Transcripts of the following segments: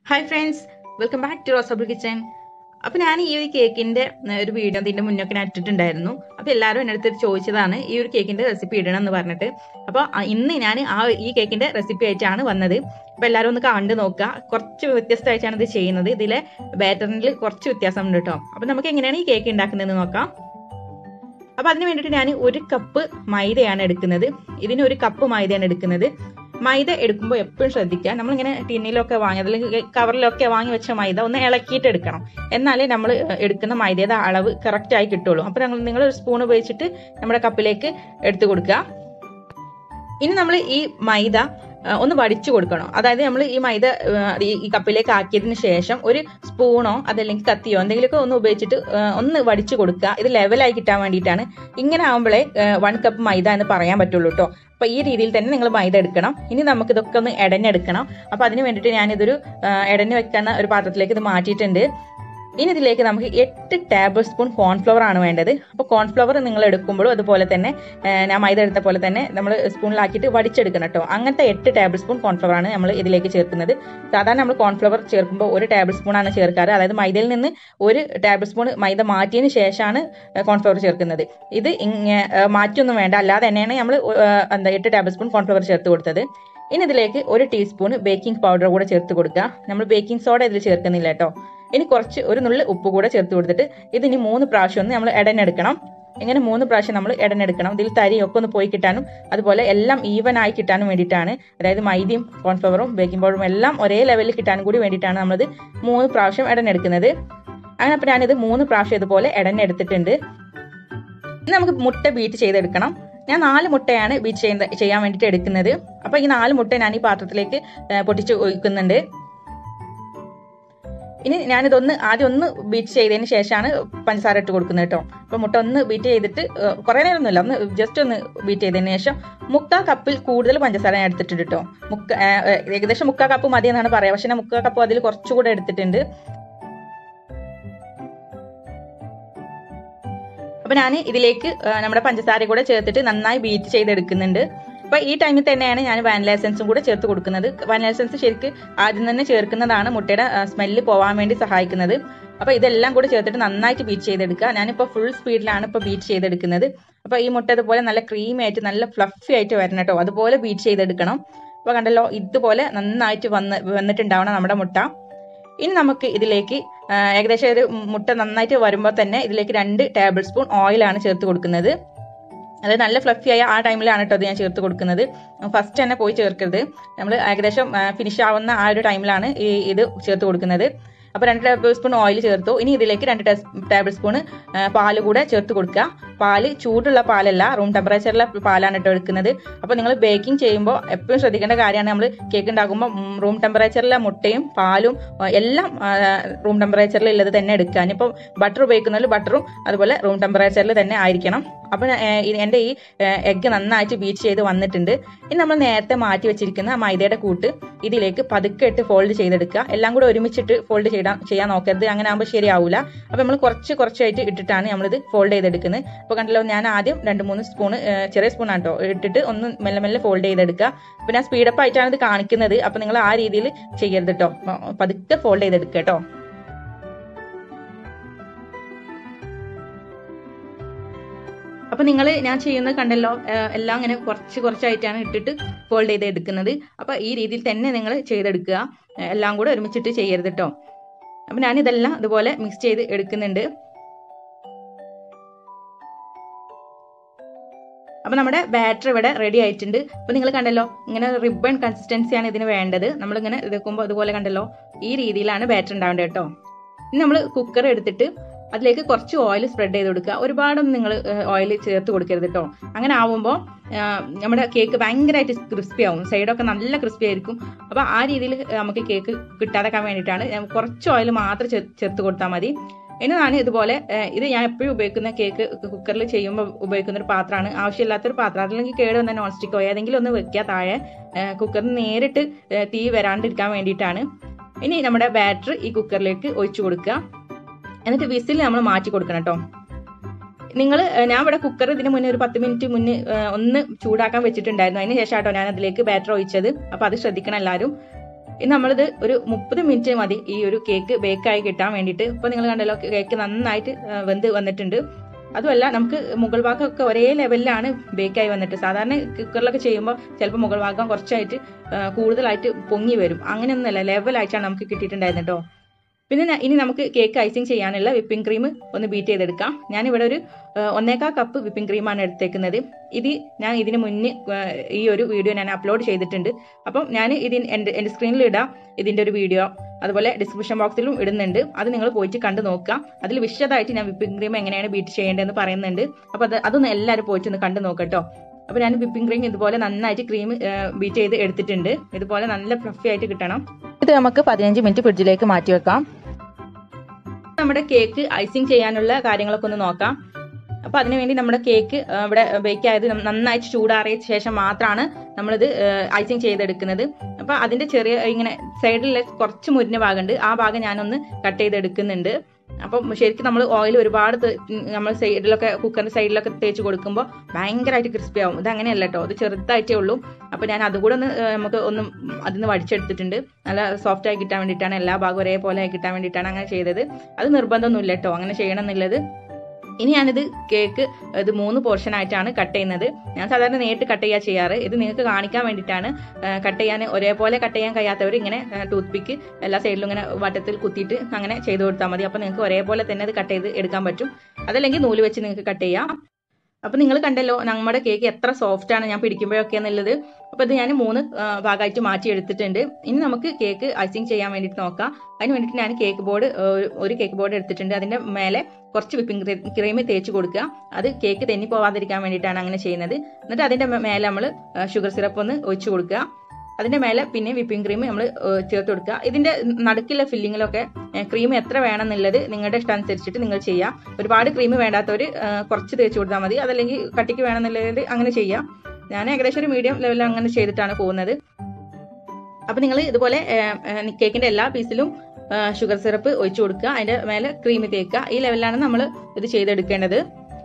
hi friends welcome back to Rosabel kitchen അപ്പൊ ഞാൻ ഈ ഒരു കേക്കിന്റെ ഏഹ്, ഒരു വീഡിയോ അതിന്റെ മുന്നൊക്കെ ഞാൻ ഇട്ടിട്ടുണ്ടായിരുന്നു അപ്പൊ എല്ലാവരും എൻ്റെ അടുത്ത് ചോദിച്ചതാണ് ഈ ഒരു കേക്കിന്റെ റെസിപ്പി ഇടണം എന്ന് പറഞ്ഞിട്ട് അപ്പൊ അ- ഇന്ന് ഞാൻ ആ ഈ കേക്കിന്റെ റെസിപ്പി ആയിട്ടാണ് വന്നത് അപ്പൊ എല്ലാവരും ഒന്ന് കണ്ടു നോക്കുക കുറച്ച് വ്യത്യസ്തമായിട്ടാണ് ഇത് ചെയ്യുന്നത് ഇതിലെ ബാറ്ററിൽ കുറച്ച് വ്യത്യാസമുണ്ട് കേട്ടോ അപ്പൊ നമുക്ക് എങ്ങനെയാണ് ഈ കേക്ക് ഉണ്ടാക്കുന്നതെന്ന് നോക്കാം അപ്പൊ അതിന് വേണ്ടിയിട്ട് ഞാൻ ഒരു കപ്പ് മൈദയാണ് എടുക്കുന്നത് ഇതിന് ഒരു കപ്പ് മൈദയാണ് എടുക്കുന്നത് മൈദ എടുക്കുമ്പോൾ എപ്പോഴും ശ്രദ്ധിക്കുക നമ്മളിങ്ങനെ ടിന്നിലൊക്കെ വാങ്ങി അല്ലെങ്കിൽ കവറിലൊക്കെ വാങ്ങി വെച്ച മൈദ ഒന്ന് ഇളക്കിയിട്ട് എടുക്കണം എന്നാലേ നമ്മൾ എടുക്കുന്ന മൈദയുടെ അളവ് കറക്റ്റ് ആയി കിട്ടുള്ളൂ അപ്പൊ ഞങ്ങൾ നിങ്ങൾ ഒരു സ്പൂൺ ഉപയോഗിച്ചിട്ട് നമ്മുടെ കപ്പിലേക്ക് എടുത്തു കൊടുക്കുക ഇനി നമ്മൾ ഈ മൈദ ആ, ഒന്ന് വടിച്ചു കൊടുക്കണം അതായത് നമ്മൾ ഈ മൈദ ആ, ഈ ഈ കപ്പിലേക്ക് ആക്കിയതിന് ശേഷം ഒരു സ്പൂണോ അതല്ലെങ്കിൽ കത്തിയോ എന്തെങ്കിലുമൊക്കെ ഒന്ന് ഉപയോഗിച്ചിട്ട് ആ, ഒന്ന് വടിച്ചു കൊടുക്കുക ഇത് ലെവലായി കിട്ടാൻ വേണ്ടിയിട്ടാണ് ഇങ്ങനെ ആകുമ്പോഴേ വൺ കപ്പ് മൈദ എന്ന് പറയാൻ പറ്റുള്ളൂ കേട്ടോ അപ്പൊ ഈ രീതിയിൽ തന്നെ നിങ്ങൾ മൈദ എടുക്കണം ഇനി നമുക്ക് ഇതൊക്കെ ഒന്ന് എടഞ്ഞെടുക്കണം അപ്പൊ അതിന് വേണ്ടിയിട്ട് ഞാനിതൊരു ആ, എടഞ്ഞ് വെക്കുന്ന ഒരു പാത്രത്തിലേക്ക് ഇത് മാറ്റിയിട്ടുണ്ട് ഇനി ഇതിലേക്ക് നമുക്ക് എട്ട് ടേബിൾ സ്പൂൺ കോൺഫ്ലവർ ആണ് വേണ്ടത് അപ്പോൾ കോൺഫ്ലവർ നിങ്ങൾ എടുക്കുമ്പോഴും അതുപോലെ തന്നെ ആ, ഞാൻ മൈദ എടുത്ത പോലെ തന്നെ നമ്മൾ സ്പൂണിലാക്കിയിട്ട് വടിച്ചെടുക്കണം കേട്ടോ അങ്ങനത്തെ എട്ട് ടേബിൾ സ്പൂൺ കോൺഫ്ലവർ ആണ് നമ്മൾ ഇതിലേക്ക് ചേർക്കുന്നത് സാധാരണ നമ്മൾ കോൺഫ്ലവർ ചേർക്കുമ്പോൾ ഒരു ടേബിൾ സ്പൂൺ ആണ് ചേർക്കാറ് അതായത് മൈദയിൽ നിന്ന് ഒരു ടേബിൾ സ്പൂൺ മൈദ മാറ്റിയതിന് ശേഷമാണ് കോൺഫ്ലവർ ചേർക്കുന്നത് ഇത് ഇങ്ങ ആ, മാറ്റിയൊന്നും വേണ്ട അല്ലാതെ തന്നെയാണ് നമ്മൾ എന്താ എട്ട് ടേബിൾ സ്പൂൺ കോൺഫ്ലവർ ചേർത്ത് കൊടുത്തത് ഇനി ഇതിലേക്ക് ഒരു ടീസ്പൂൺ ബേക്കിംഗ് പൗഡർ കൂടെ ചേർത്ത് കൊടുക്കുക നമ്മൾ ബേക്കിംഗ് സോഡ ഇതിൽ ചേർക്കുന്നില്ല കേട്ടോ ഇനി കുറച്ച് ഒരു നുള്ളി ഉപ്പ് കൂടെ ചേർത്ത് കൊടുത്തിട്ട് ഇതിനി മൂന്ന് പ്രാവശ്യം ഒന്ന് നമ്മൾ എടനെടുക്കണം ഇങ്ങനെ മൂന്ന് പ്രാവശ്യം നമ്മൾ എടനെടുക്കണം ഇതിൽ തരിയൊക്കെ ഒന്ന് പോയി കിട്ടാനും അതുപോലെ എല്ലാം ഈവൻ ആയി കിട്ടാനും വേണ്ടിയിട്ടാണ് അതായത് മൈദയും കോൺഫ്ലവറും ബേക്കിംഗ് പൗഡറും എല്ലാം ഒരേ ലെവലിൽ കിട്ടാനും കൂടി വേണ്ടിയിട്ടാണ് നമ്മളിത് മൂന്ന് പ്രാവശ്യം എടനെടുക്കുന്നത് അങ്ങനെ അപ്പോൾ ഞാനിത് മൂന്ന് പ്രാവശ്യം ഇതുപോലെ എടനെടുത്തിട്ടുണ്ട് ഇനി നമുക്ക് മുട്ട ബീറ്റ് ചെയ്തെടുക്കണം ഞാൻ നാല് മുട്ടയാണ് ബീറ്റ് ചെയ്യുന്ന ചെയ്യാൻ വേണ്ടിയിട്ട് എടുക്കുന്നത് അപ്പൊ ഈ നാല് മുട്ട ഞാൻ ഈ പാത്രത്തിലേക്ക് ഏ, പൊട്ടിച്ച് ഒഴിക്കുന്നുണ്ട് ഇനി ഞാനിതൊന്ന് ആദ്യം ഒന്ന് ബീറ്റ് ചെയ്തതിന് ശേഷമാണ് പഞ്ചസാര ഇട്ട് കൊടുക്കുന്നത് കേട്ടോ അപ്പൊ മുട്ട ഒന്ന് ബീറ്റ് ചെയ്തിട്ട് ഏ, കുറേ നേരമൊന്നുമില്ല ഒന്ന് ജസ്റ്റ് ഒന്ന് ബീറ്റ് ചെയ്തതിന് ശേഷം മുക്കാൽ കപ്പിൽ കൂടുതൽ പഞ്ചസാര ഞാൻ എടുത്തിട്ടുണ്ട് കേട്ടോ മുക്ക ഏ, ഏ, ഏകദേശം മുക്കാൽ കപ്പ് മതി എന്നാണ് പറയാം പക്ഷെ ഞാൻ മുക്കാൽ കപ്പ് അതിൽ കുറച്ചുകൂടെ എടുത്തിട്ടുണ്ട് അപ്പൊ ഞാൻ ഇതിലേക്ക് ആ, നമ്മുടെ പഞ്ചസാര കൂടെ ചേർത്തിട്ട് നന്നായി ബീറ്റ് ചെയ്തെടുക്കുന്നുണ്ട് അപ്പൊ ഈ ടൈമിൽ തന്നെയാണ് ഞാൻ വാനില എസൻസും കൂടെ ചേർത്ത് കൊടുക്കുന്നത് വാനില എസൻസ് ശരിക്ക് ആദ്യം തന്നെ ചേർക്കുന്നതാണ് മുട്ടയുടെ സ്മെല്ല് പോവാൻ വേണ്ടി സഹായിക്കുന്നത് അപ്പൊ ഇതെല്ലാം കൂടെ ചേർത്തിട്ട് നന്നായിട്ട് ബീറ്റ് ചെയ്തെടുക്കുക ഞാനിപ്പോ ഫുൾ സ്പീഡിലാണ് ഇപ്പൊ ബീറ്റ് ചെയ്തെടുക്കുന്നത് അപ്പൊ ഈ മുട്ട ഇതുപോലെ നല്ല ക്രീമി ആയിട്ട് നല്ല ഫ്ലഫി ആയിട്ട് വരണം കേട്ടോ അതുപോലെ ബീറ്റ് ചെയ്തെടുക്കണം അപ്പൊ കണ്ടല്ലോ ഇതുപോലെ നന്നായിട്ട് വന്ന് വന്നിട്ടുണ്ടാവണം നമ്മുടെ മുട്ട ഇനി നമുക്ക് ഇതിലേക്ക് ആ, ഏകദേശം ഒരു മുട്ട നന്നായിട്ട് വരുമ്പോൾ തന്നെ ഇതിലേക്ക് രണ്ട് ടേബിൾ സ്പൂൺ ഓയിലാണ് ചേർത്ത് കൊടുക്കുന്നത് അതായത് നല്ല ഫ്ലഫി ആയ ആ ടൈമിലാണ് കേട്ടോ അത് ഞാൻ ചേർത്ത് കൊടുക്കുന്നത് ഫസ്റ്റ് തന്നെ പോയി ചേർക്കരുത് നമ്മൾ ഏകദേശം ഫിനിഷ് ആവുന്ന ആ ഒരു ടൈമിലാണ് ഈ ഇത് ചേർത്ത് കൊടുക്കുന്നത് അപ്പോൾ രണ്ട് ടേബിൾ സ്പൂൺ ഓയിൽ ചേർത്തു ഇനി ഇതിലേക്ക് രണ്ട് ടേബിൾ സ്പൂൺ പാല് കൂടെ ചേർത്ത് കൊടുക്കുക പാല് ചൂടുള്ള പാലല്ല റൂം ടെമ്പറേച്ചറിലെ പാലാണ് കേട്ടോ എടുക്കുന്നത് അപ്പോൾ നിങ്ങൾ ബേക്കിംഗ് ചെയ്യുമ്പോൾ എപ്പോഴും ശ്രദ്ധിക്കേണ്ട കാര്യമാണ് നമ്മൾ കേക്ക് ഉണ്ടാക്കുമ്പോൾ റൂം ടെമ്പറേച്ചറിലെ മുട്ടയും പാലും ആ, എല്ലാം റൂം ടെമ്പറേച്ചറിൽ ഉള്ളത് തന്നെ എടുക്കുക ഇനിയിപ്പോൾ ബട്ടർ ഉപയോഗിക്കുന്നതിൽ ബട്ടറും അതുപോലെ റൂം ടെമ്പറേച്ചറിൽ തന്നെ ആയിരിക്കണം അപ്പോൾ എൻ്റെ ഈ എഗ്ഗ് നന്നായിട്ട് ബീറ്റ് ചെയ്ത് വന്നിട്ടുണ്ട് ഇനി നമ്മൾ നേരത്തെ മാറ്റി വെച്ചിരിക്കുന്ന ആ മൈദയുടെ കൂട്ട് ഇതിലേക്ക് പതുക്കെ ഇട്ട് ഫോൾഡ് ചെയ്തെടുക്കുക എല്ലാം കൂടെ ഒരുമിച്ചിട്ട് ഫോൾഡ് ചെയ്താൽ ചെയ്യാൻ നോക്കരുത് അങ്ങനെ ആകുമ്പോൾ ശരിയാവില്ല അപ്പോൾ നമ്മൾ കുറച്ച് കുറച്ചായിട്ട് ഇട്ടിട്ടാണ് നമ്മളിത് ഫോൾഡ് ചെയ്തെടുക്കുന്നത് അപ്പോൾ കണ്ടല്ലോ ഞാൻ ആദ്യം രണ്ട് മൂന്ന് സ്പൂൺ ചെറിയ സ്പൂൺ ആണ് കേട്ടോ ഇട്ടിട്ട് ഒന്ന് മെല്ലെ മെല്ലെ ഫോൾഡ് ചെയ്തെടുക്കുക അപ്പോൾ ഞാൻ സ്പീഡപ്പ് ആയിട്ടാണ് ഇത് കാണിക്കുന്നത് അപ്പോൾ നിങ്ങൾ ആ രീതിയിൽ ചെയ്യരുത് കേട്ടോ പതുക്കെ ഫോൾഡ് ചെയ്തെടുക്കുക കേട്ടോ അപ്പൊ നിങ്ങൾ ഞാൻ ചെയ്യുന്നത് കണ്ടല്ലോ ഏഹ് എല്ലാം ഇങ്ങനെ കുറച്ച് കുറച്ചായിട്ടാണ് ഇട്ടിട്ട് ഫോൾഡ് ചെയ്ത് എടുക്കുന്നത് അപ്പൊ ഈ രീതിയിൽ തന്നെ നിങ്ങൾ ചെയ്തെടുക്കുക ഏഹ് എല്ലാം കൂടെ ഒരുമിച്ചിട്ട് ചെയ്യരുത് കേട്ടോ അപ്പൊ ഞാൻ ഇതെല്ലാം ഇതുപോലെ മിക്സ് ചെയ്ത് എടുക്കുന്നുണ്ട് അപ്പൊ നമ്മുടെ ബാറ്റർ ഇവിടെ റെഡി ആയിട്ടുണ്ട് അപ്പൊ നിങ്ങൾ കണ്ടല്ലോ ഇങ്ങനെ റിബൺ കൺസിസ്റ്റൻസിയാണ് ഇതിന് വേണ്ടത് നമ്മളിങ്ങനെ ഇതെക്കുമ്പോൾ അതുപോലെ കണ്ടല്ലോ ഈ രീതിയിലാണ് ബാറ്റർ ഉണ്ടാവേണ്ടത് കേട്ടോ ഇനി നമ്മൾ കുക്കർ എടുത്തിട്ട് അതിലേക്ക് കുറച്ച് ഓയിൽ സ്പ്രെഡ് ചെയ്ത് കൊടുക്കുക ഒരുപാടൊന്നും നിങ്ങൾ ഓയിൽ ചേർത്ത് കൊടുക്കരുത് കേട്ടോ അങ്ങനെ ആവുമ്പോൾ നമ്മുടെ കേക്ക് ഭയങ്കരമായിട്ട് ക്രിസ്പി ആവും സൈഡൊക്കെ നല്ല ക്രിസ്പി ആയിരിക്കും അപ്പോൾ ആ രീതിയിൽ നമുക്ക് കേക്ക് കിട്ടാതാക്കാൻ വേണ്ടിയിട്ടാണ് ഞാൻ കുറച്ച് ഓയിൽ മാത്രം ചേ- ചേർത്ത് കൊടുത്താൽ മതി ഇനി ഞാൻ ഇതുപോലെ ഏഹ്, ഇത് ഞാൻ എപ്പോഴും ഉപയോഗിക്കുന്ന കേക്ക് കുക്കറിൽ ചെയ്യുമ്പോൾ ഉപയോഗിക്കുന്ന ഒരു പാത്രമാണ് ആവശ്യമില്ലാത്തൊരു പാത്രം അതല്ലെങ്കിൽ കേട് വന്ന നോൺ സ്റ്റിക്കോ ഏതെങ്കിലും ഒന്ന് വെക്കുക താഴെ കുക്കറിന് നേരിട്ട് ഏഹ്, തീ വരാണ്ടിരിക്കാൻ വേണ്ടിയിട്ടാണ് ഇനി നമ്മുടെ ബാറ്റർ ഈ കുക്കറിലേക്ക് ഒഴിച്ചു കൊടുക്കുക എന്നിട്ട് വിസിൽ നമ്മൾ മാറ്റി കൊടുക്കണം കേട്ടോ നിങ്ങൾ ഞാൻ ഇവിടെ കുക്കർ ഇതിന് മുന്നേ ഒരു പത്ത് മിനിറ്റ് മുന്നേ ഏഹ്, ഒന്ന് ചൂടാക്കാൻ വെച്ചിട്ടുണ്ടായിരുന്നു അതിന് ശേഷം കേട്ടോ ഞാൻ അതിലേക്ക് ബാറ്റർ ഒഴിച്ചത് അപ്പൊ അത് ശ്രദ്ധിക്കണം എല്ലാവരും ഇനി നമ്മളിത് ഒരു മുപ്പത് മിനിറ്റ് മതി ഈ ഒരു കേക്ക് ബേക്കായി കിട്ടാൻ വേണ്ടിയിട്ട് ഇപ്പൊ നിങ്ങൾ കണ്ടല്ലോ കേക്ക് നന്നായിട്ട് ആ, വെന്ത് വന്നിട്ടുണ്ട് അതുമല്ല നമുക്ക് മുകൾ ഭാഗമൊക്കെ ഒരേ ലെവലിലാണ് ബേക്കായി വന്നിട്ട് സാധാരണ കുക്കറിലൊക്കെ ചെയ്യുമ്പോൾ ചിലപ്പോൾ മുകൾ ഭാഗം കുറച്ചായിട്ട് ആ, കൂടുതലായിട്ട് പൊങ്ങി വരും അങ്ങനെയൊന്നുമല്ല ലെവലായിട്ടാണ് നമുക്ക് കിട്ടിയിട്ടുണ്ടായിരുന്നത് കേട്ടോ പിന്നെ ന- ഇനി നമുക്ക് കേക്ക് ഐസിങ് ചെയ്യാനുള്ള വിപ്പിംഗ് ക്രീം ഒന്ന് ബീറ്റ് ചെയ്തെടുക്കാം ഞാനിവിടെ ഒരു ആ, ഒന്നേകാൽ കപ്പ് വിപ്പിംഗ് ക്രീമാണ് എടുത്തേക്കുന്നത് ഇത് ഞാൻ ഇതിന് മുന്നേ ആ, ഈ ഒരു വീഡിയോ ഞാൻ അപ്ലോഡ് ചെയ്തിട്ടുണ്ട് അപ്പം ഞാൻ ഇതിന് എൻ്റെ എൻ്റെ സ്ക്രീനിൽ ഇടാം ഇതിൻ്റെ ഒരു വീഡിയോ അതുപോലെ ഡിസ്ക്രിപ്ഷൻ ബോക്സിലും ഇടുന്നുണ്ട് അത് നിങ്ങൾ പോയിട്ട് കണ്ടു നോക്കുക അതിൽ വിശദമായിട്ട് ഞാൻ വിപ്പിംഗ് ക്രീം എങ്ങനെയാണ് ബീറ്റ് ചെയ്യേണ്ടതെന്ന് പറയുന്നുണ്ട് അപ്പോൾ അത് അതൊന്ന് എല്ലാവരും പോയിട്ട് ഒന്ന് കണ്ടു നോക്കട്ടോ അപ്പോൾ ഞാൻ വിപ്പിംഗ് ക്രീം ഇതുപോലെ നന്നായിട്ട് ക്രീം ബീറ്റ് ചെയ്ത് എടുത്തിട്ടുണ്ട് ഇതുപോലെ നല്ല ഫ്ലഫി ആയിട്ട് കിട്ടണം ഇത് നമുക്ക് പതിനഞ്ച് മിനിറ്റ് ഫ്രിഡ്ജിലേക്ക് മാറ്റി വെക്കാം നമ്മുടെ കേക്ക് ഐസിങ് ചെയ്യാനുള്ള കാര്യങ്ങളൊക്കെ ഒന്ന് നോക്കാം അപ്പൊ അതിനുവേണ്ടി നമ്മുടെ കേക്ക് ആ, ഇവിടെ ബേക്ക് ആയത് നം- നന്നായിട്ട് ചൂടാറിയ ശേഷം മാത്രമാണ് നമ്മളിത് ഐസിങ് ചെയ്തെടുക്കുന്നത് അപ്പൊ അതിന്റെ ചെറിയ ഇങ്ങനെ സൈഡിലെ കുറച്ച് മുരിഞ്ഞ ഭാഗമുണ്ട് ആ ഭാഗം ഞാനൊന്ന് കട്ട് ചെയ്തെടുക്കുന്നുണ്ട് അപ്പം ശരിക്കും നമ്മൾ ഓയിൽ ഒരുപാട് തെ- ഉം, നമ്മൾ സൈഡിലൊക്കെ കുക്കറിന്റെ സൈഡിലൊക്കെ തേച്ച് കൊടുക്കുമ്പോൾ ഭയങ്കരമായിട്ട് ക്രിസ്പി ആവും ഇത് അങ്ങനെയല്ല കേട്ടോ അത് ചെറുതായിട്ടേ ഉള്ളൂ അപ്പൊ ഞാൻ അതുകൂടെ ഒന്ന് ഏഹ്, നമുക്ക് ഒന്ന് അതിന് വടിച്ചെടുത്തിട്ടുണ്ട് നല്ല സോഫ്റ്റ് ആയി കിട്ടാൻ വേണ്ടിയിട്ടാണ് എല്ലാ ഭാഗവും ഒരേപോലെ ആയി കിട്ടാൻ വേണ്ടിയിട്ടാണ് അങ്ങനെ ചെയ്തത് അത് നിർബന്ധമൊന്നുമില്ല കേട്ടോ അങ്ങനെ ചെയ്യണം എന്നുള്ളത് ഇനി ഞാനിത് കേക്ക് ഇത് മൂന്ന് പോർഷൻ ആയിട്ടാണ് കട്ട് ചെയ്യുന്നത് ഞാൻ സാധാരണ നേരിട്ട് കട്ട് ചെയ്യാ ചെയ്യാറ് ഇത് നിങ്ങൾക്ക് കാണിക്കാൻ വേണ്ടിയിട്ടാണ് കട്ട് ചെയ്യാൻ ഒരേപോലെ കട്ട് ചെയ്യാൻ കഴിയാത്തവർ ഇങ്ങനെ ടൂത്ത് പിക്ക് എല്ലാ സൈഡിലും ഇങ്ങനെ വട്ടത്തിൽ കുത്തിയിട്ട് അങ്ങനെ ചെയ്ത് കൊടുത്താൽ മതി അപ്പോൾ നിങ്ങൾക്ക് ഒരേപോലെ തന്നെ അത് കട്ട് ചെയ്ത് എടുക്കാൻ പറ്റും അതല്ലെങ്കിൽ നൂല് വെച്ച് നിങ്ങൾക്ക് കട്ട് ചെയ്യാം അപ്പൊ നിങ്ങൾ കണ്ടല്ലോ നമ്മുടെ കേക്ക് എത്ര സോഫ്റ്റ് ആണ് ഞാൻ പിടിക്കുമ്പോഴൊക്കെ എന്നുള്ളത് അപ്പൊ ഇത് ഞാൻ മൂന്ന് ആ, ഭാഗമായിട്ട് മാറ്റി എടുത്തിട്ടുണ്ട് ഇനി നമുക്ക് കേക്ക് ഐസിങ് ചെയ്യാൻ വേണ്ടിയിട്ട് നോക്കാം അതിന് വേണ്ടിയിട്ട് ഞാൻ കേക്ക് ബോർഡ് ഒരു കേക്ക് ബോർഡ് എടുത്തിട്ടുണ്ട് അതിന്റെ മേലെ കുറച്ച് വിപ്പിംഗ് ക്രീം തേച്ച് കൊടുക്കുക അത് കേക്ക് തെന്നി പോവാതിരിക്കാൻ വേണ്ടിയിട്ടാണ് അങ്ങനെ ചെയ്യുന്നത് എന്നിട്ട് അതിന്റെ മേ- മേലെ നമ്മൾ ഷുഗർ സിറപ്പ് ഒന്ന് ഒഴിച്ചു കൊടുക്കുക അതിന്റെ മേലെ പിന്നെ വിപ്പിംഗ് ക്രീം നമ്മൾ ചേർത്ത് കൊടുക്കുക ഇതിന്റെ നടുക്കിലെ ഫില്ലിങ്ങിലൊക്കെ ക്രീം എത്ര വേണം എന്നുള്ളത് നിങ്ങളുടെ ഇഷ്ടം അനുസരിച്ചിട്ട് നിങ്ങൾ ചെയ്യാം ഒരുപാട് ക്രീം വേണ്ടാത്തവർ കുറച്ച് തേച്ച് കൊടുത്താൽ മതി അതല്ലെങ്കിൽ കട്ടിക്ക് വേണമെന്നുള്ളത് അങ്ങനെ ചെയ്യാം ഞാൻ ഏകദേശം ഒരു മീഡിയം ലെവലിൽ അങ്ങനെ ചെയ്തിട്ടാണ് പോകുന്നത് അപ്പൊ നിങ്ങൾ ഇതുപോലെ കേക്കിന്റെ എല്ലാ പീസിലും ഷുഗർ സിറപ്പ് ഒഴിച്ചു കൊടുക്കുക അതിന്റെ മേലെ ക്രീം തേക്കുക ഈ ലെവലിലാണ് നമ്മൾ ഇത് ചെയ്തെടുക്കേണ്ടത്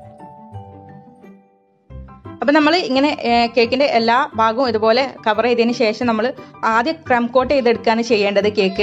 അപ്പൊ നമ്മൾ ഇങ്ങനെ കേക്കിന്റെ എല്ലാ ഭാഗവും ഇതുപോലെ കവർ ചെയ്തതിന് ശേഷം നമ്മൾ ആദ്യം ക്രം കോട്ട് ചെയ്തെടുക്കുകയാണ് ചെയ്യേണ്ടത് കേക്ക്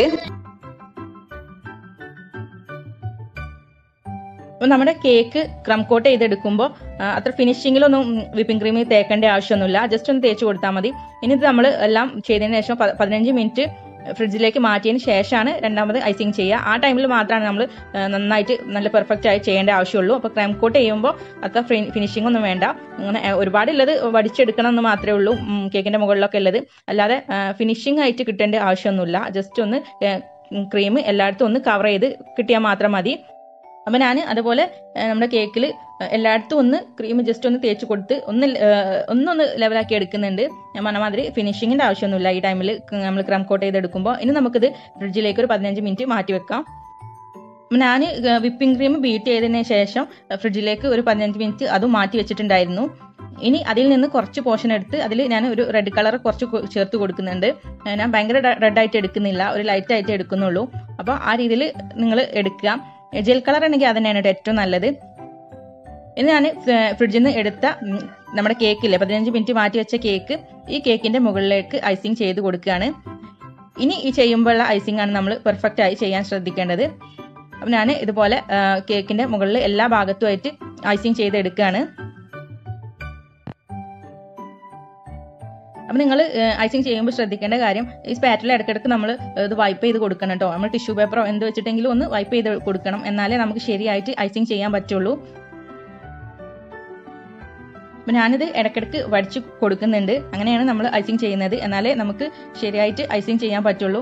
അപ്പൊ നമ്മുടെ കേക്ക് ക്രം കോട്ട് ചെയ്തെടുക്കുമ്പോൾ അത്ര ഫിനിഷിങ്ങിലൊന്നും വിപ്പിംഗ് ക്രീം തേക്കേണ്ട ആവശ്യമൊന്നുമില്ല ജസ്റ്റ് ഒന്ന് തേച്ച് കൊടുത്താൽ മതി ഇനി ഇത് നമ്മൾ എല്ലാം ചെയ്തതിന് ശേഷം പ- പതിനഞ്ച് മിനിറ്റ് ഫ്രിഡ്ജിലേക്ക് മാറ്റിയതിന് ശേഷമാണ് രണ്ടാമത് ഐസിങ് ചെയ്യുക ആ ടൈമിൽ മാത്രമാണ് നമ്മൾ നന്നായിട്ട് നല്ല പെർഫെക്റ്റ് ആയി ചെയ്യേണ്ട ആവശ്യമുള്ളൂ അപ്പോൾ ക്രൈം കോട്ട് ചെയ്യുമ്പോൾ അത്ര ഫിനിഷിംഗ് ഒന്നും വേണ്ട അങ്ങനെ ഏഹ്, ഒരുപാടുള്ളത് വടിച്ചെടുക്കണം എന്ന് മാത്രമേ ഉള്ളൂ ഉം, കേക്കിന്റെ മുകളിലൊക്കെ ഉള്ളത് അല്ലാതെ ഫിനിഷിംഗ് ആയിട്ട് കിട്ടേണ്ട ആവശ്യമൊന്നുമില്ല ജസ്റ്റ് ഒന്ന് ക്രീം എല്ലായിടത്തും ഒന്ന് കവർ ചെയ്ത് കിട്ടിയാൽ മാത്രം മതി അപ്പം ഞാൻ അതുപോലെ ഏഹ്, നമ്മുടെ കേക്കിൽ എല്ലായിടത്തും ഒന്ന് ക്രീം ജസ്റ്റ് ഒന്ന് തേച്ച് കൊടുത്ത് ഒന്ന് ഏഹ്, ഒന്നൊന്ന് ലെവലാക്കി എടുക്കുന്നുണ്ട് ഞാൻ പറഞ്ഞ മാതിരി ഫിനിഷിങ്ങിന്റെ ആവശ്യമൊന്നുമില്ല ഈ ടൈമിൽ നമ്മൾ ക്രം കോട്ട് ചെയ്തെടുക്കുമ്പോൾ ഇനി നമുക്കിത് ഫ്രിഡ്ജിലേക്ക് ഒരു പതിനഞ്ച് മിനിറ്റ് മാറ്റി വെക്കാം ഞാൻ വിപ്പിംഗ് ക്രീം ബീറ്റ് ചെയ്തതിന് ശേഷം ഫ്രിഡ്ജിലേക്ക് ഒരു പതിനഞ്ച് മിനിറ്റ് അതും മാറ്റി വെച്ചിട്ടുണ്ടായിരുന്നു ഇനി അതിൽ നിന്ന് കുറച്ച് പോർഷൻ എടുത്ത് അതിൽ ഞാൻ ഒരു റെഡ് കളർ കുറച്ച് കൊ- ചേർത്ത് കൊടുക്കുന്നുണ്ട് ഏഹ് ഞാൻ ഭയങ്കര റെഡ് ആയിട്ട് എടുക്കുന്നില്ല ഒരു ലൈറ്റ് ആയിട്ട് എടുക്കുന്നുള്ളൂ അപ്പോൾ ആ രീതിയിൽ നിങ്ങൾ എടുക്കുക ജെൽ കളർ ആണെങ്കിൽ അത് തന്നെയാണ് കേട്ടോ ഏറ്റവും നല്ലത് ഇനി ഞാൻ ഫ്രിഡ്ജിൽ നിന്ന് എടുത്ത ഉം, നമ്മുടെ കേക്കില്ലേ പതിനഞ്ച് മിനിറ്റ് മാറ്റി വെച്ച കേക്ക് ഈ കേക്കിന്റെ മുകളിലേക്ക് ഐസിങ് ചെയ്ത് കൊടുക്കുകയാണ് ഇനി ഈ ചെയ്യുമ്പോഴുള്ള ഐസിങ് ആണ് നമ്മൾ പെർഫെക്റ്റ് ആയി ചെയ്യാൻ ശ്രദ്ധിക്കേണ്ടത് അപ്പം ഞാൻ ഇതുപോലെ ആ, കേക്കിന്റെ മുകളിൽ എല്ലാ ഭാഗത്തുമായിട്ട് ഐസിങ് ചെയ്ത് എടുക്കുകയാണ് അപ്പം നിങ്ങൾ ഐസിങ് ചെയ്യുമ്പോൾ ശ്രദ്ധിക്കേണ്ട കാര്യം ഈ സ്പാറ്റിൽ ഇടയ്ക്കിടയ്ക്ക് നമ്മൾ ഇത് വൈപ്പ് ചെയ്ത് കൊടുക്കണം കേട്ടോ നമ്മൾ ടിഷ്യൂ പേപ്പറോ എന്ത് വെച്ചിട്ടെങ്കിലും ഒന്ന് വൈപ്പ് ചെയ്ത് കൊടുക്കണം എന്നാലേ നമുക്ക് ശരിയായിട്ട് ഐസിങ് ചെയ്യാൻ പറ്റുള്ളൂ അപ്പം ഞാനിത് ഇടയ്ക്കിടയ്ക്ക് വടിച്ച് കൊടുക്കുന്നുണ്ട് അങ്ങനെയാണ് നമ്മൾ ഐസിങ് ചെയ്യുന്നത് എന്നാലേ നമുക്ക് ശരിയായിട്ട് ഐസിങ് ചെയ്യാൻ പറ്റുള്ളൂ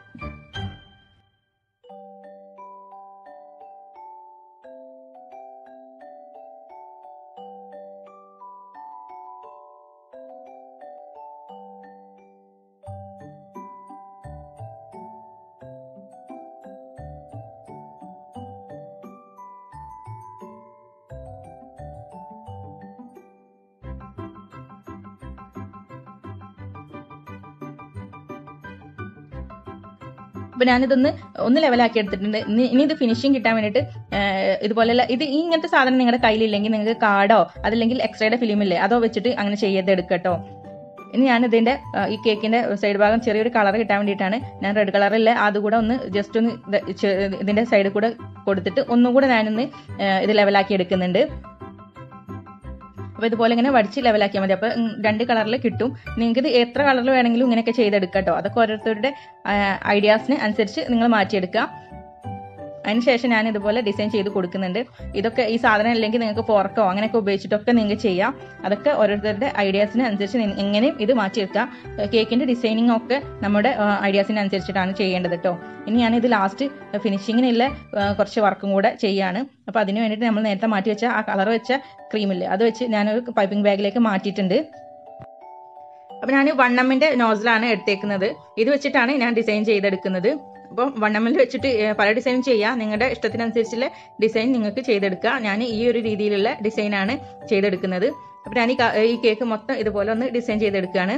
അപ്പൊ ഞാനിതൊന്ന് ഒന്ന് ലെവലാക്കി എടുത്തിട്ടുണ്ട് ഇനി ഇനി ഇത് ഫിനിഷിങ് കിട്ടാൻ വേണ്ടിയിട്ട് ഏഹ്, ഇതുപോലെയുള്ള ഇത് ഈ ഇങ്ങനത്തെ സാധനം നിങ്ങളുടെ കയ്യിലില്ലെങ്കിൽ നിങ്ങൾക്ക് കാർഡോ അതല്ലെങ്കിൽ എക്സ്റേയുടെ ഫിലിമില്ലേ അതോ വെച്ചിട്ട് അങ്ങനെ ചെയ്ത് എടുക്കട്ടോ ഇനി ഞാൻ ഇതിന്റെ ആ, ഈ കേക്കിന്റെ സൈഡ് ഭാഗം ചെറിയൊരു കളർ കിട്ടാൻ വേണ്ടിയിട്ടാണ് ഞാൻ റെഡ് കളറില്ല അതുകൂടെ ഒന്ന് ജസ്റ്റ് ഒന്ന് ഇത് ചെ- ഇതിന്റെ സൈഡിൽ കൂടെ കൊടുത്തിട്ട് ഒന്നും കൂടെ ഞാനൊന്ന് ആ, ഇത് ലെവലാക്കി എടുക്കുന്നുണ്ട് അപ്പോൾ ഇതുപോലെ ഇങ്ങനെ വടിച്ച് ലെവലാക്കിയാൽ മതി അപ്പോൾ രണ്ട് കളറിൽ കിട്ടും നിങ്ങൾക്ക് ഇത് എത്ര കളറിൽ വേണമെങ്കിലും ഇങ്ങനെയൊക്കെ ചെയ്തെടുക്കാം കേട്ടോ അതൊക്കെ ഓരോരുത്തരുടെ ഐഡിയാസിന് അനുസരിച്ച് നിങ്ങൾ മാറ്റിയെടുക്കുക അതിനുശേഷം ഞാൻ ഇതുപോലെ ഡിസൈൻ ചെയ്ത് കൊടുക്കുന്നുണ്ട് ഇതൊക്കെ ഈ സാധനം അല്ലെങ്കിൽ നിങ്ങൾക്ക് ഫോർക്കോ അങ്ങനെയൊക്കെ ഉപയോഗിച്ചിട്ടൊക്കെ നിങ്ങൾക്ക് ചെയ്യാം അതൊക്കെ ഓരോരുത്തരുടെ ഐഡിയാസിന് അനുസരിച്ച് നി- എങ്ങനെയും ഇത് മാറ്റിയെടുക്കാം കേക്കിന്റെ ഡിസൈനിങ് ഒക്കെ നമ്മുടെ ഐഡിയാസിന് അനുസരിച്ചിട്ടാണ് ചെയ്യേണ്ടത് കേട്ടോ ഇനി ഞാൻ ഇത് ലാസ്റ്റ് ഫിനിഷിങ്ങിനുള്ള കുറച്ച് വർക്കും കൂടെ ചെയ്യാണ് അപ്പോൾ അതിന് വേണ്ടിയിട്ട് നമ്മൾ നേരത്തെ മാറ്റി വെച്ച ആ കളർ വെച്ച ക്രീമില്ലേ അത് വെച്ച് ഞാനൊരു പൈപ്പിംഗ് ബാഗിലേക്ക് മാറ്റിയിട്ടുണ്ട് അപ്പൊ ഞാൻ വണ്ണമ്മിന്റെ നോസിലാണ് എടുത്തേക്കുന്നത് ഇത് വെച്ചിട്ടാണ് ഞാൻ ഡിസൈൻ ചെയ്തെടുക്കുന്നത് അപ്പം വണ്ണമ്മിൽ വെച്ചിട്ട് ഏ, പല ഡിസൈനും ചെയ്യാം നിങ്ങളുടെ ഇഷ്ടത്തിനനുസരിച്ചുള്ള ഡിസൈൻ നിങ്ങൾക്ക് ചെയ്തെടുക്കുക ഞാൻ ഈ ഒരു രീതിയിലുള്ള ഡിസൈനാണ് ചെയ്തെടുക്കുന്നത് അപ്പൊ ഞാൻ ഈ ക- ഈ കേക്ക് മൊത്തം ഇതുപോലെ ഒന്ന് ഡിസൈൻ ചെയ്തെടുക്കുകയാണ്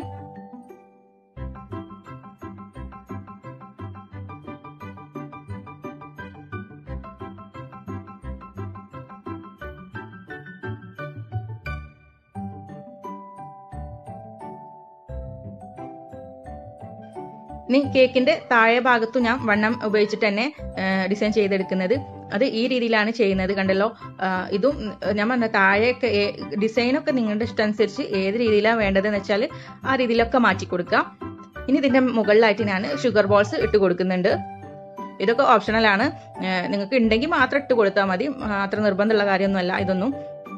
ഇനി കേക്കിന്റെ താഴെ ഭാഗത്തും ഞാൻ വണ്ണം ഉപയോഗിച്ചിട്ട് തന്നെ ഡിസൈൻ ചെയ്തെടുക്കുന്നത് അത് ഈ രീതിയിലാണ് ചെയ്യുന്നത് കണ്ടല്ലോ ആ, ഇതും ഉം, ഞാൻ പറഞ്ഞ താഴെയൊക്കെ ഡിസൈനൊക്കെ നിങ്ങളുടെ ഇഷ്ടം അനുസരിച്ച് ഏത് രീതിയിലാണ് വേണ്ടതെന്ന് വെച്ചാൽ ആ രീതിയിലൊക്കെ മാറ്റി കൊടുക്കാം ഇനി ഇതിന്റെ മുകളിലായിട്ട് ഞാൻ ഷുഗർ ബോൾസ് ഇട്ട് കൊടുക്കുന്നുണ്ട് ഇതൊക്കെ ഓപ്ഷണലാണ് നിങ്ങൾക്ക് ഉണ്ടെങ്കിൽ മാത്രം ഇട്ട് കൊടുത്താൽ മതി ആ, അത്ര നിർബന്ധമുള്ള കാര്യമൊന്നുമല്ല ഇതൊന്നും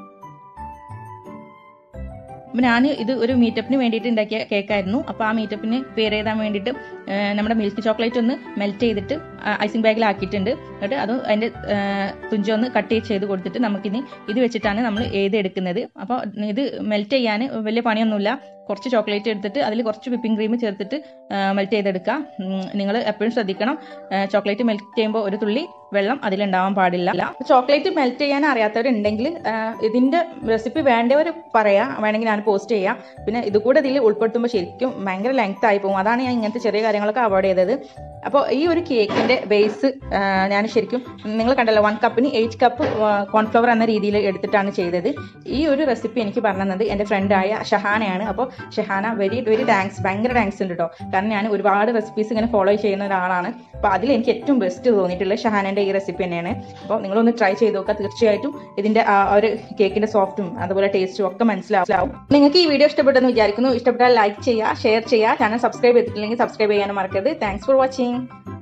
അപ്പം ഞാൻ ഇത് ഒരു മീറ്റപ്പിന് വേണ്ടിയിട്ട് ഉണ്ടാക്കിയ കേക്കായിരുന്നു അപ്പോൾ ആ മീറ്റപ്പിന് പേര് എഴുതാൻ വേണ്ടിയിട്ട് ആ, നമ്മുടെ മിൽക്ക് ചോക്ലേറ്റ് ഒന്ന് മെൽറ്റ് ചെയ്തിട്ട് ഐസിംഗ് ബാഗിലാക്കിയിട്ടുണ്ട് എന്നിട്ട് അത് അതിൻ്റെ തുഞ്ച ഒന്ന് കട്ട് ചെയ്ത് കൊടുത്തിട്ട് നമുക്കിനി ഇത് വെച്ചിട്ടാണ് നമ്മൾ എഴുതെടുക്കുന്നത് അപ്പോൾ ഇത് മെൽറ്റ് ചെയ്യാൻ വലിയ പണിയൊന്നുമില്ല കുറച്ച് ചോക്ലേറ്റ് എടുത്തിട്ട് അതിൽ കുറച്ച് വിപ്പിംഗ് ക്രീം ചേർത്തിട്ട് മെൽറ്റ് ചെയ്തെടുക്കുക നിങ്ങൾ എപ്പോഴും ശ്രദ്ധിക്കണം ചോക്ലേറ്റ് മെൽറ്റ് ചെയ്യുമ്പോൾ ഒരു തുള്ളി വെള്ളം അതിലുണ്ടാവാൻ പാടില്ല ചോക്ലേറ്റ് മെൽറ്റ് ചെയ്യാൻ അറിയാത്തവരുണ്ടെങ്കിൽ ആ, ഇതിന്റെ റെസിപ്പി വേണ്ടവർ പറയാം വേണമെങ്കിൽ ഞാൻ പോസ്റ്റ് ചെയ്യാം പിന്നെ ഇത് കൂടെ ഇതിൽ ഉൾപ്പെടുത്തുമ്പോൾ ശരിക്കും ഭയങ്കര ലെങ്ത് ആയി പോകും അതാണ് ഞാൻ ഇങ്ങനത്തെ ചെറിയ കാര്യങ്ങളൊക്കെ അവോയ്ഡ് ചെയ്തത് അപ്പോൾ ഈ ഒരു കേക്കിന്റെ ബേസ് ഞാൻ ശരിക്കും നിങ്ങൾ കണ്ടല്ലോ വൺ കപ്പിന് എയ്റ്റ് കപ്പ് കോൺഫ്ലവർ എന്ന രീതിയിൽ എടുത്തിട്ടാണ് ചെയ്തത് ഈ ഒരു റെസിപ്പി എനിക്ക് പറഞ്ഞു തന്നത് എൻ്റെ ഫ്രണ്ടായ ഷഹാനയാണ് അപ്പോൾ ഷഹാന വെരി വെരി താങ്ക്സ് ഭയങ്കര താങ്ക്സ് ഉണ്ട് കേട്ടോ കാരണം ഞാൻ ഒരുപാട് റെസിപ്പീസ് ഇങ്ങനെ ഫോളോ ചെയ്യുന്ന ഒരാളാണ് അപ്പോൾ അതിൽ എനിക്ക് ഏറ്റവും ബെസ്റ്റ് തോന്നിയിട്ടുള്ളത് ഷഹാനൻ്റെ ഈ റെസിപ്പി തന്നെയാണ് അപ്പോൾ നിങ്ങളൊന്ന് ട്രൈ ചെയ്ത് നോക്കുക തീർച്ചയായിട്ടും ഇതിൻ്റെ ആ ഒരു കേക്കിൻ്റെ സോഫ്റ്റും അതുപോലെ ടേസ്റ്റും ഒക്കെ മനസ്സിലാവും നിങ്ങൾക്ക് ഈ വീഡിയോ ഇഷ്ടപ്പെട്ടെന്ന് വിചാരിക്കുന്നു ഇഷ്ടപ്പെട്ടാൽ ലൈക്ക് ചെയ്യുക ഷെയർ ചെയ്യുക ചാനൽ സബ്സ്ക്രൈബ് ചെയ്തിട്ടില്ലെങ്കിൽ സബ്സ്ക്രൈബ് ചെയ്യാനും മറക്കരുത് താങ്ക്സ് ഫോർ വാച്ചിങ്